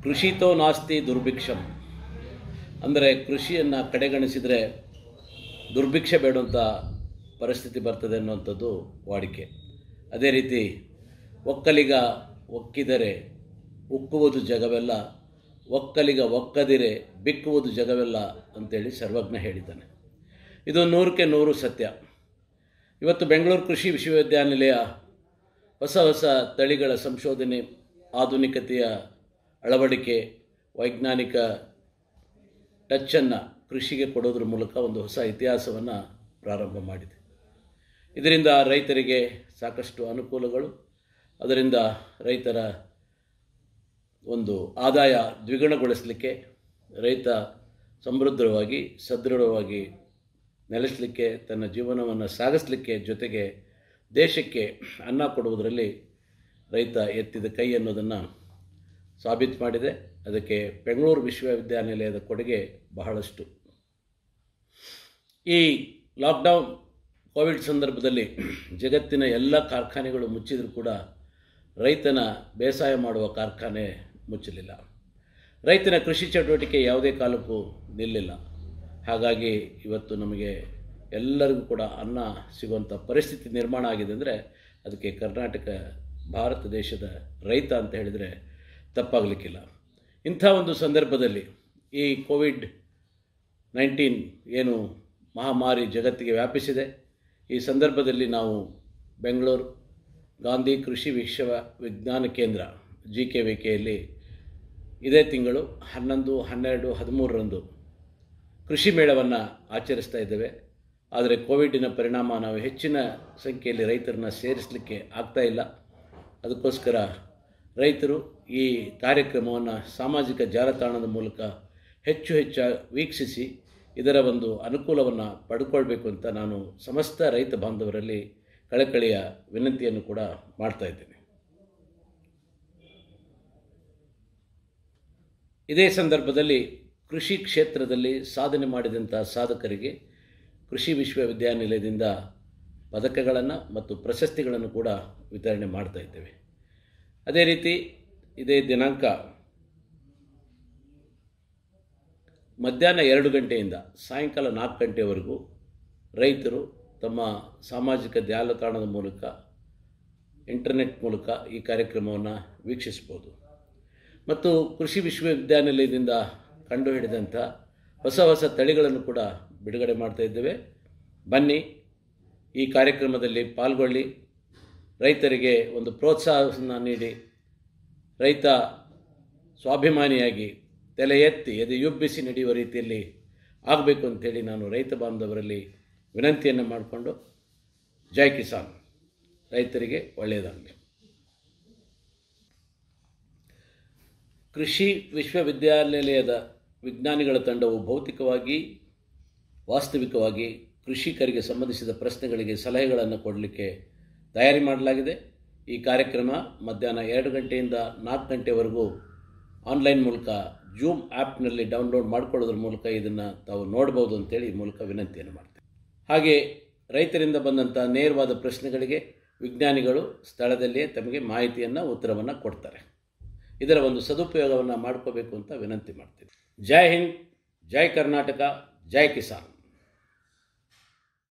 ಕೃಷಿತೋ ನಾಸ್ತಿ ದುರ್ಭಿಕ್ಷಂ ಅಂದರೆ ಕೃಷಿಯನ್ನು ಕಡೆಗಣಿಸಿದರೆ ದುರ್ಭಿಕ್ಷೆ ಬೇಡುವಂಥ ಪರಿಸ್ಥಿತಿ ಬರ್ತದೆ ಅನ್ನುವಂಥದ್ದು ವಾಡಿಕೆ ಅದೇ ರೀತಿ ಒಕ್ಕಲಿಗ ಒಕ್ಕಿದರೆ ಉಕ್ಕುವುದು ಜಗವೆಲ್ಲ ಒಕ್ಕಲಿಗ ಒಕ್ಕದಿರೆ ಬಿಕ್ಕುವುದು ಜಗವೆಲ್ಲ ಅಂತೇಳಿ ಸರ್ವಜ್ಞ ಹೇಳಿದ್ದಾನೆ ಇದು ನೂರಕ್ಕೆ ನೂರು ಸತ್ಯ ಇವತ್ತು ಬೆಂಗಳೂರು ಕೃಷಿ ವಿಶ್ವವಿದ್ಯಾನಿಲಯ ಹೊಸ ಹೊಸ ತಳಿಗಳ ಸಂಶೋಧನೆ ಆಧುನಿಕತೆಯ ಅಳವಡಿಕೆ ವೈಜ್ಞಾನಿಕ ಟಚ್ಚನ್ನು ಕೃಷಿಗೆ ಕೊಡೋದ್ರ ಮೂಲಕ ಒಂದು ಹೊಸ ಇತಿಹಾಸವನ್ನು ಪ್ರಾರಂಭ ಮಾಡಿದೆ ಇದರಿಂದ ರೈತರಿಗೆ ಸಾಕಷ್ಟು ಅನುಕೂಲಗಳು ಅದರಿಂದ ರೈತರ ಒಂದು ಆದಾಯ ದ್ವಿಗುಣಗೊಳಿಸಲಿಕ್ಕೆ ರೈತ ಸಮೃದ್ಧವಾಗಿ ಸದೃಢವಾಗಿ ನೆಲೆಸಲಿಕ್ಕೆ ತನ್ನ ಜೀವನವನ್ನು ಸಾಗಿಸಲಿಕ್ಕೆ ಜೊತೆಗೆ ದೇಶಕ್ಕೆ ಅನ್ನ ಕೊಡುವುದರಲ್ಲಿ ರೈತ ಎತ್ತಿದ ಕೈ ಅನ್ನೋದನ್ನು ಸಾಬೀತು ಮಾಡಿದೆ ಅದಕ್ಕೆ ಬೆಂಗಳೂರು ವಿಶ್ವವಿದ್ಯಾನಿಲಯದ ಕೊಡುಗೆ ಬಹಳಷ್ಟು ಈ ಲಾಕ್ಡೌನ್ ಕೋವಿಡ್ ಸಂದರ್ಭದಲ್ಲಿ ಜಗತ್ತಿನ ಎಲ್ಲ ಕಾರ್ಖಾನೆಗಳು ಮುಚ್ಚಿದರೂ ಕೂಡ ರೈತನ ಬೇಸಾಯ ಮಾಡುವ ಕಾರ್ಖಾನೆ ಮುಚ್ಚಲಿಲ್ಲ ರೈತನ ಕೃಷಿ ಚಟುವಟಿಕೆ ಯಾವುದೇ ಕಾಲಕ್ಕೂ ನಿಲ್ಲಿಲ್ಲ ಹಾಗಾಗಿ ಇವತ್ತು ನಮಗೆ ಎಲ್ಲರಿಗೂ ಕೂಡ ಅನ್ನ ಸಿಗುವಂಥ ಪರಿಸ್ಥಿತಿ ನಿರ್ಮಾಣ ಆಗಿದೆ ಅಂದರೆ ಅದಕ್ಕೆ ಕರ್ನಾಟಕ ಭಾರತ ದೇಶದ ರೈತ ಅಂತ ಹೇಳಿದರೆ ತಪ್ಪಾಗಲಿಕ್ಕಿಲ್ಲ ಇಂಥ ಒಂದು ಸಂದರ್ಭದಲ್ಲಿ ಈ ಕೋವಿಡ್ ನೈನ್ಟೀನ್ ಏನು ಮಹಾಮಾರಿ ಜಗತ್ತಿಗೆ ವ್ಯಾಪಿಸಿದೆ ಈ ಸಂದರ್ಭದಲ್ಲಿ ನಾವು ಬೆಂಗಳೂರು ಗಾಂಧಿ ಕೃಷಿ ವಿಶ್ವ ವಿಜ್ಞಾನ ಕೇಂದ್ರ ಜಿ ಕೆ ವಿ ಕೆಯಲ್ಲಿ ಇದೇ ತಿಂಗಳು ಹನ್ನೊಂದು ಹನ್ನೆರಡು ಹದಿಮೂರರಂದು ಕೃಷಿ ಮೇಳವನ್ನು ಆಚರಿಸ್ತಾ ಇದ್ದೇವೆ ಆದರೆ ಕೋವಿಡಿನ ಪರಿಣಾಮ ನಾವು ಹೆಚ್ಚಿನ ಸಂಖ್ಯೆಯಲ್ಲಿ ರೈತರನ್ನ ಸೇರಿಸಲಿಕ್ಕೆ ಆಗ್ತಾ ಇಲ್ಲ ಅದಕ್ಕೋಸ್ಕರ ರೈತರು ಈ ಕಾರ್ಯಕ್ರಮವನ್ನು ಸಾಮಾಜಿಕ ಜಾಲತಾಣದ ಮೂಲಕ ಹೆಚ್ಚು ಹೆಚ್ಚು ವೀಕ್ಷಿಸಿ ಇದರ ಒಂದು ಅನುಕೂಲವನ್ನು ಪಡ್ಕೊಳ್ಬೇಕು ಅಂತ ನಾನು ಸಮಸ್ತ ರೈತ ಬಾಂಧವರಲ್ಲಿ ಕಳಕಳಿಯ ವಿನಂತಿಯನ್ನು ಕೂಡ ಮಾಡ್ತಾ ಇದ್ದೇನೆ ಇದೇ ಸಂದರ್ಭದಲ್ಲಿ ಕೃಷಿ ಕ್ಷೇತ್ರದಲ್ಲಿ ಸಾಧನೆ ಮಾಡಿದಂಥ ಸಾಧಕರಿಗೆ ಕೃಷಿ ವಿಶ್ವವಿದ್ಯಾನಿಲಯದಿಂದ ಪದಕಗಳನ್ನು ಮತ್ತು ಪ್ರಶಸ್ತಿಗಳನ್ನು ಕೂಡ ವಿತರಣೆ ಮಾಡ್ತಾ ಇದ್ದೇವೆ ಅದೇ ರೀತಿ ಇದೇ ದಿನಾಂಕ ಮಧ್ಯಾಹ್ನ ಎರಡು ಗಂಟೆಯಿಂದ ಸಾಯಂಕಾಲ ನಾಲ್ಕು ಗಂಟೆವರೆಗೂ ರೈತರು ತಮ್ಮ ಸಾಮಾಜಿಕ ಜಾಲತಾಣದ ಮೂಲಕ ಇಂಟರ್ನೆಟ್ ಮೂಲಕ ಈ ಕಾರ್ಯಕ್ರಮವನ್ನು ವೀಕ್ಷಿಸ್ಬೋದು ಮತ್ತು ಕೃಷಿ ವಿಶ್ವವಿದ್ಯಾನಿಲಯದಿಂದ ಕಂಡುಹಿಡಿದಂಥ ಹೊಸ ಹೊಸ ತಳಿಗಳನ್ನು ಕೂಡ ಬಿಡುಗಡೆ ಮಾಡ್ತಾ ಇದ್ದೇವೆ ಬನ್ನಿ ಈ ಕಾರ್ಯಕ್ರಮದಲ್ಲಿ ಪಾಲ್ಗೊಳ್ಳಿ ರೈತರಿಗೆ ಒಂದು ಪ್ರೋತ್ಸಾಹವನ್ನು ನೀಡಿ ರೈತ ಸ್ವಾಭಿಮಾನಿಯಾಗಿ ತಲೆ ಎತ್ತಿ ಎದೆಯುಬ್ಬಿಸಿ ನಡೆಯುವ ರೀತಿಯಲ್ಲಿ ಆಗಬೇಕು ಅಂತೇಳಿ ನಾನು ರೈತ ಬಾಂಧವರಲ್ಲಿ ವಿನಂತಿಯನ್ನು ಮಾಡಿಕೊಂಡು ಜೈ ಕಿಸಾನ್ ರೈತರಿಗೆ ಒಳ್ಳೆಯದಾಗಲಿ ಕೃಷಿ ವಿಶ್ವವಿದ್ಯಾನಿಲಯದ ವಿಜ್ಞಾನಿಗಳ ತಂಡವು ಭೌತಿಕವಾಗಿ ವಾಸ್ತವಿಕವಾಗಿ ಕೃಷಿಕರಿಗೆ ಸಂಬಂಧಿಸಿದ ಪ್ರಶ್ನೆಗಳಿಗೆ ಸಲಹೆಗಳನ್ನು ಕೊಡಲಿಕ್ಕೆ ತಯಾರಿ ಮಾಡಲಾಗಿದೆ ಈ ಕಾರ್ಯಕ್ರಮ ಮಧ್ಯಾಹ್ನ ಎರಡು ಗಂಟೆಯಿಂದ ನಾಲ್ಕು ಗಂಟೆವರೆಗೂ ಆನ್ಲೈನ್ ಮೂಲಕ ಜೂಮ್ ಆ್ಯಪ್ನಲ್ಲಿ ಡೌನ್ಲೋಡ್ ಮಾಡ್ಕೊಳ್ಳೋದ್ರ ಮೂಲಕ ಇದನ್ನು ತಾವು ನೋಡ್ಬೋದು ಅಂತೇಳಿ ಈ ಮೂಲಕ ವಿನಂತಿಯನ್ನು ಮಾಡ್ತೇವೆ ಹಾಗೆ ರೈತರಿಂದ ಬಂದಂಥ ನೇರವಾದ ಪ್ರಶ್ನೆಗಳಿಗೆ ವಿಜ್ಞಾನಿಗಳು ಸ್ಥಳದಲ್ಲಿಯೇ ತಮಗೆ ಮಾಹಿತಿಯನ್ನು ಉತ್ತರವನ್ನು ಕೊಡ್ತಾರೆ ಇದರ ಒಂದು ಸದುಪಯೋಗವನ್ನು ಮಾಡ್ಕೋಬೇಕು ಅಂತ ವಿನಂತಿ ಮಾಡ್ತೀನಿ ಜೈ ಹಿಂದ್ ಜೈ ಕರ್ನಾಟಕ ಜೈ ಕಿಸಾನ್